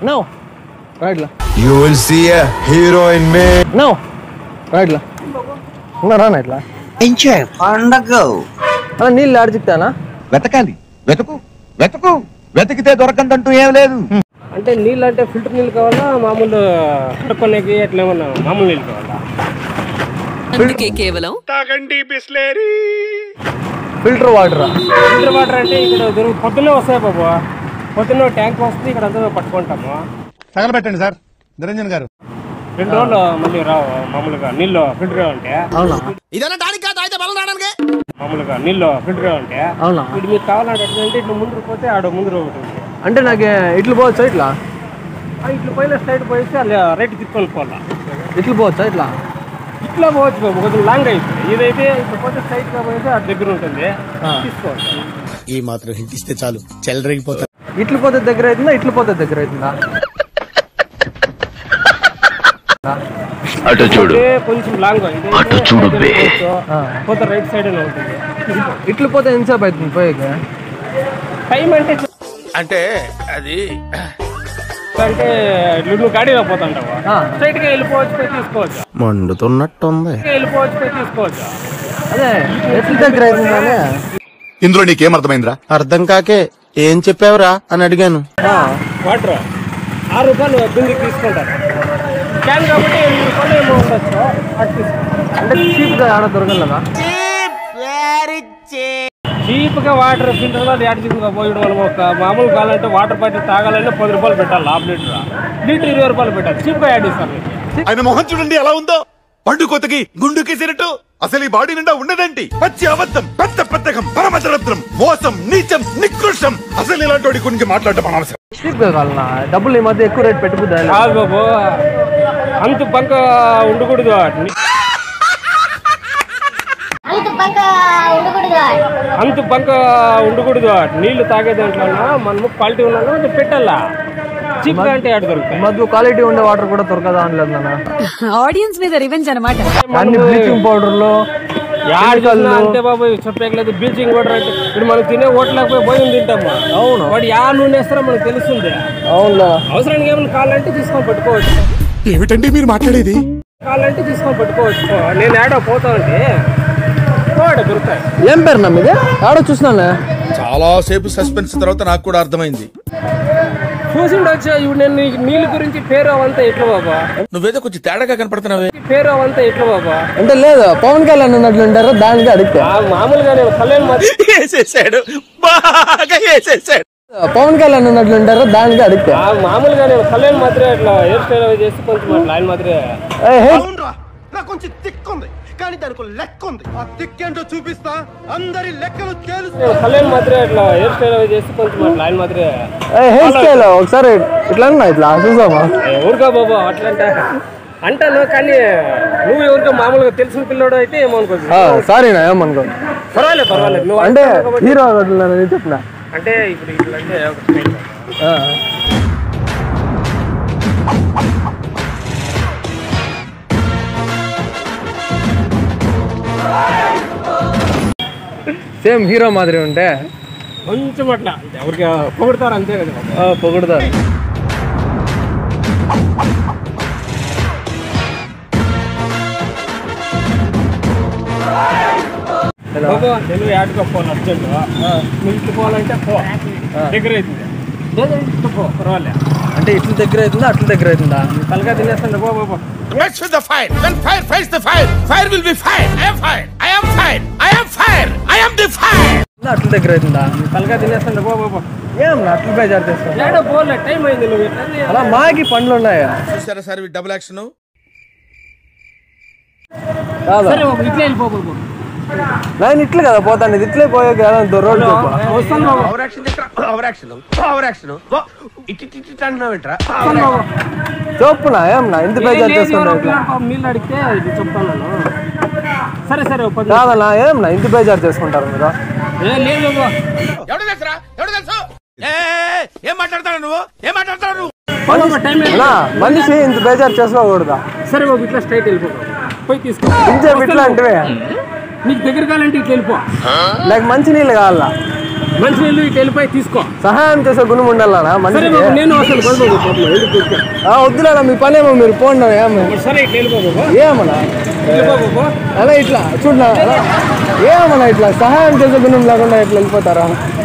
No రైట్లా You will see a hero in me. No రైట్లా ఉన్నారా ఇట్లా ఎంజాయ్ పండగ అలా నీళ్ళు ఆడిచిక్తానా వెతకాలి వెతుకు వెతుకు వెతికితే దొరకందంటూ ఏం లేదు అంటే నీళ్ళు అంటే ఫిల్టర్ నీళ్ళు కావాలా మామూలు కడుక్కోనేకి అట్లా ఏమన్నా మామూలు నీళ్ళు కావాలా అందుకే కేవలం ఫిల్టర్ వాటర్ ఫిల్టర్ వాటర్ అంటే ఇక్కడ దొరుకు పొద్దున్నే వస్తాయి బాబు పొద్దున్న ట్యాంక్ వస్తుంది ఇక్కడ అంతా పట్టుకుంటాము తగలబెట్టండి సార్ నిరంజన్ గారు రెండు రోజులు మళ్ళీ రావు మామూలుగా నీళ్ళు ఫిల్టర్ ఉంటే అవునా మామూలుగా నీళ్ళు ఫిల్టర్ ఉంటే అవునా ఇప్పుడు మీకు కావాలంటే ఎట్లంటే ఇట్లా ముందు పోతే ఆడ ముందు ఒకటి ఉంది అంటే నాకు ఇట్లు పోవచ్చా ఇట్లా ఆ, ఇట్లా పోయిన స్ట్రైట్ పోయిస్తే అలా రైట్ తిప్పుకొని పోవాలా ఇట్లు పోవచ్చా ఇట్లా ఇట్లా పోవచ్చు బాబు కొంచెం లాంగ్ అయిపోయింది ఇదైతే ఇట్లా పోతే స్ట్రైట్ గా పోయితే ఆ దగ్గర ఉంటుంది తీసుకోవచ్చు ఈ మాత్రం హిట్ ఇస్తే చాలు చెల్లరగిపోతారు ఇట్లు పోతే దగ్గర అవుతుందా ఇట్లు పోతే దగ్గర అవుతుందా అటు చూడు ఇదే కొంచెం లాంగ్ అటు చూడు బే. ఆ. పోతే రైట్ సైడ్ ఉంటుంది ఇట్లు పోతే ఎంతసేపు అవుతుంది పోయేకి టైం అంటే అంటే అది అంటే ఇట్లా నువ్వు గాడిలో పోతుంటావు ఆ. స్ట్రైట్ గా వెళ్ళిపోవచ్చు పోయి తీసుకోవచ్చు మండుతున్నట్టుంది స్ట్రైట్ గా వెళ్ళిపోవచ్చు పోయి తీసుకోవచ్చు అదే ఎట్లు దగ్గర అవుతుందానే ఇందులో నీకేం అర్థమైందిరా అర్థం కాకే ఏం చెప్పావురా అని అడిగాను వాటర్ ఆరు రూపాయలు బిందుకు తీసుకుంటారు క్యాన్ కాబట్టి ఎనిమిది రూపాయలు ఏమో ఉండొచ్చు అటు తీసుకో అంటే చీప్ గా ఆడ దొరకలేదా చీప్ గా వాటర్ ఫిల్టర్ లో యాడ్ తీసుకుని పోయడం మనం ఒక మామూలు కావాలంటే వాటర్ బాటిల్ తాగాలంటే పది రూపాయలు పెట్టాలి హాఫ్ లీటర్ లీటర్ ఇరవై రూపాయలు పెట్టాలి చీప్ గా యాడ్ ఇస్తారు మీకు. ఆయన మొహం చూడండి ఎలా ఉందో పండు కోతకి గుండు కేసినట్టు అసలు ఈ బాడీ నిండా ఉండదండి పచ్చి అబద్ధం పెద్ద పెద్దకం పరమదరద్రం మోసం నీచం నికృష్టం అసలు ఇలాంటి వాడి గురించి మాట్లాడటం అనవసరం చీప్ గా కావాలన్నా డబ్బులు ఈ మధ్య ఎక్కువ రేట్ పెట్టుకుదా కాదు బాబు అంత బంక ఉండకూడదు అంత పక్క ఉండకూడదు అంత బంక ఉండకూడదు నీళ్లు తాగే దాంట్లో మనము క్వాలిటీ ఉన్నా కొంచెం పెట్టాలా చీప్ గా అంటే ఆడ ఈ దొరుకుతాయి మధ్య క్వాలిటీ ఉండే వాటర్ కూడా దొరకదా అనలేదు నాన్న ఆడియన్స్ మీద రివెంజ్ అనమాట అన్ని బ్లీచింగ్ పౌడర్లు యాడ్ చేసినా అంతే బాబు చెప్పలేదు బ్లీచింగ్ వాటర్ అంటే ఇప్పుడు మనం తినే హోటల్కి పోయి భోజనం తింటాము అవును వాడు యా నూనె వేస్తారో మనకు తెలుస్తుంది అవునా అవసరానికి ఏమైనా కావాలంటే తీసుకొని పెట్టుకోవచ్చు ఏమిటండి మీరు మాట్లాడేది కావాలంటే తీసుకొని పెట్టుకోవచ్చు నేను ఏడో పోతా ఉంటే పోడ దొరుకుతాయి ఏం పేరు నా మీద ఆడ చూసినానే చాలా సేపు సస్పెన్స్ తర్వాత నాకు కూడా అర్థమైంది చూసి ఉండొచ్చు ఇప్పుడు నేను నీకు నీళ్ళ గురించి పేరు అవంతా ఎట్లా బాబా నువ్వేదో కొంచెం తేడాగా కనపడుతున్నావే పేరు అవంతా ఎట్లా బాబా అంటే లేదు పవన్ కళ్యాణ్ ఉన్నట్లు ఉంటారు దానికి అడిగితే ఆ మామూలుగా నేను కళ్యాణ్ మాత్రం వేసేసాడు బాగా వేసేసాడు పవన్ కళ్యాణ్ ఉన్నట్లు ఉంటారు దానికి అడిగితే ఆ మామూలుగా నేను కళ్యాణ్ మాత్రమే అట్లా హెయిర్ స్టైల్ అవి చేసి కొంచెం అట్లా ఆయన మాత్రమే ఏ, హే, నాకు కొంచెం తిక్కుంది కానీ దానికి లెక్క ఉంది ఆ తిక్కేంటో చూపిస్తా అందరి లెక్కలు తేలుస్తా నేను కళ్యాణ్ మాత్రమే అట్లా హెయిర్ స్టైల్ అవి చేసి కొంచెం అట్లా ఆయన మాత్రమే ఏ, హెయిర్ స్టైల్ ఒకసారి ఇట్లా అన్నా ఇట్లా చూసామా ఏ, ఊరుకో బాబు అట్లా అంటే అంటాను కానీ నువ్వు ఎవరికో మామూలుగా తెలిసిన పిల్లోడు అయితే ఏమో అనుకోవచ్చు సారీ నా ఏమనుకో పర్వాలేదు పర్వాలేదు నువ్వు అంటే అంటున్నావు కాబట్టి- హీరో అన్నట్లు చెప్పిన అంటే ఇప్పుడు ఇట్లా అంటే ఒక స్టైల్ సేమ్ హీరో మాదిరి ఉంటే కొంచెం అట్లా ఎవరికి పొగుడతారు అంతే కదా బాబు. ఆ, పొగుడుతారు బాబు నేను యాడ్గా పోవాలి అర్జెంట్ నువ్వు ఇట్లా పోవాలంటే పో దగ్గర అవుతుంది లేదా ఇట్లా పో పర్వాలేదు అంటే ఇట్ల దగ్గర అవుతుందా అట్ల దగ్గర అవుతుందా తలగా తినేస్తాను పో బాబు Let's with the fire. When fire fights the fire, fire will be fire. I am fire. I am fire. I am fire. I am the fire. అట్ల దగ్గర అవుతుందా తలగా తినేస్తాను పో బాబు ఏం నా అట్ల బేజారు చేస్తా ఏడో పోలే టైం అయింది నువ్వు ఇట్లా అలా మాకి పండ్లు ఉన్నాయా చూసారా సార్ డబుల్ యాక్షన్ కాదా సరే బాబు ఇట్లా వెళ్ళిపో బాబు నేను ఇట్లే కదా పోతాను ఇది ఇట్లే పోయే కదా రోడ్డు చెప్పు వస్తాను బాబు over action over action over action ఇటు ఇటు ఇటు అంటున్నావు ఏంట్రా వస్తాను బాబు చెప్పునా ఏం నా ఇంత బేజారు లేదు, చేసుకుంటా ఎవరో ఇట్లా ఒకరు పాపం నీళ్ళు అడిగితే ఇది చెప్తాను నేను సరే సరే ఓ పది కాదన్నా ఏం నా ఇంత బేజారు చేసుకుంటారు మీరు ఏ, లేదు బాబు ఎవడు తెలుసురా ఎవడు తెలుసు ఏ, ఏం మాట్లాడతాడు నువ్వు ఏం మాట్లాడతాడు నువ్వు పో బాబు, టైం అయింది. అన్నా మనిషి ఇంత బేజారు చేసుకోకూడదా సరే బాబు ఇట్లా స్ట్రైట్ వెళ్ళిపో బాబు. పోయి తీసుకో ఇంచే ఇట్లా అంటే నీకు దగ్గర కావాలంటే ఇట్లా వెళ్ళిపో నాకు మంచి నీళ్ళు కావాలా మంచి నీళ్ళు ఇటు వెళ్ళిపోయి తీసుకో సహాయం చేసే గుణం ఉండాలనా సరే మనిషికి బాబు నేను వస్తాను పడిపోదు పాపం ఎందుకు ఊరికే? ఆ, వద్దులేనా మీ పని ఏమో మీరు పోండి ఏమో సరే ఇట్లా వెళ్ళిపో బాబు ఏమన్నా వెళ్ళిపో బాబు అలా ఇట్లా చూడనా అలా ఏమన్నా ఇట్లా సహాయం చేసే గుణం లేకుండా ఇట్లా వెళ్ళిపోతారా